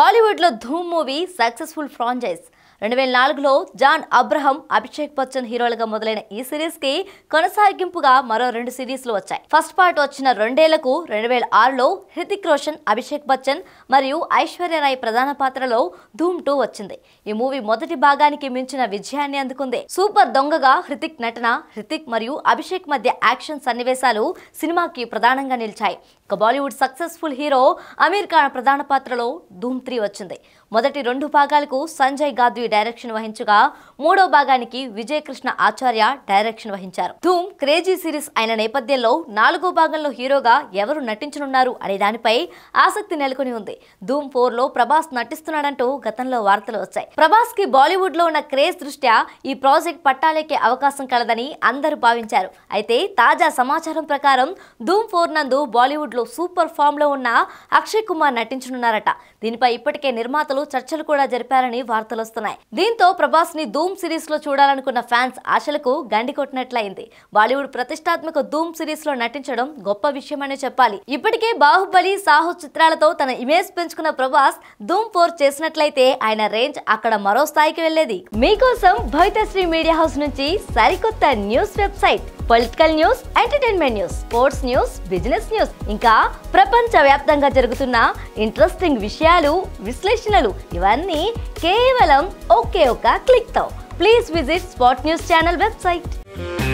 బాలీవుడ్ లో ధూమ్ movie successful franchise రెండు వేల నాలుగులో జాన్ అబ్రహం అభిషేక్ బచ్చన్ హీరోలుగా మొదలైన ఈ సిరీస్ కి కొనసాగింపుగా మరో రెండు సిరీస్లు వచ్చాయి ఫస్ట్ పార్ట్ వచ్చిన రెండేళ్లకు రెండు వేల ఆరులో హృతిక్ రోషన్ అభిషేక్ బచ్చన్ మరియు ఐశ్వర్య రాయ్ ప్రధాన పాత్రలో ధూమ్ టూ వచ్చింది ఈ మూవీ మొదటి భాగానికి మించిన విజయాన్ని అందుకుంది సూపర్ దొంగగా హృతిక్ నటన హృతిక్ మరియు అభిషేక్ మధ్య యాక్షన్ సన్నివేశాలు సినిమాకి ప్రధానంగా నిలిచాయి ఇక Bollywood successful hero Aamir Khan ప్రధాన పాత్రలో ధూమ్ త్రీ వచ్చింది మొదటి రెండు భాగాలకు సంజయ్ గాద్వి డైరెక్షన్ వహించగా మూడో భాగానికి విజయ్ కృష్ణ ఆచార్య డైరెక్షన్ వహించారు ధూమ్ క్రేజీ సిరీస్ అయిన నేపథ్యంలో నాలుగో భాగంలో హీరోగా ఎవరు నటించనున్నారు అనే దానిపై ఆసక్తి నెలకొని ఉంది ధూమ్ ఫోర్ లో ప్రభాస్ నటిస్తున్నాడంటూ గతంలో వార్తలు వచ్చాయి ప్రభాస్ కి బాలీవుడ్ లో ఉన్న క్రేజ్ దృష్ట్యా ఈ ప్రాజెక్ట్ పట్టాలెక్కే అవకాశం కలదని అందరూ భావించారు అయితే తాజా సమాచారం ప్రకారం ధూమ్ ఫోర్ నందు బాలీవుడ్ లో సూపర్ ఫామ్ లో ఉన్న అక్షయ్ కుమార్ నటించనున్నారట దీనిపై ఇప్పటికే నిర్మాతలు చర్చలు కూడా జరిపారని వార్తలు వస్తున్నాయి దీంతో ప్రభాస్ ని ధూమ్ సిరీస్ లో చూడాలనుకున్న ఫ్యాన్స్ ఆశలకు గండి కొట్టినట్లయింది బాలీవుడ్ ప్రతిష్టాత్మక ధూమ్ సిరీస్ లో నటించడం గొప్ప విషయమనే చెప్పాలి ఇప్పటికే బాహుబలి సాహు చిత్రాలతో తన ఇమేజ్ పెంచుకున్న ప్రభాస్ ధూమ్ ఫోర్ చేసినట్లయితే ఆయన రేంజ్ అక్కడ మరో స్థాయికి వెళ్లేది మీకోసం భవితశ్రీ మీడియా హౌస్ నుంచి సరికొత్త news website political news entertainment news sports news business news ఇంకా ప్రపంచ వ్యాప్తంగా జరుగుతున్న ఇంట్రెస్టింగ్ విషయాలు విశ్లేషణలు ఇవన్నీ కేవలం ఒకే ఒక క్లిక్ తో please visit spot news channel website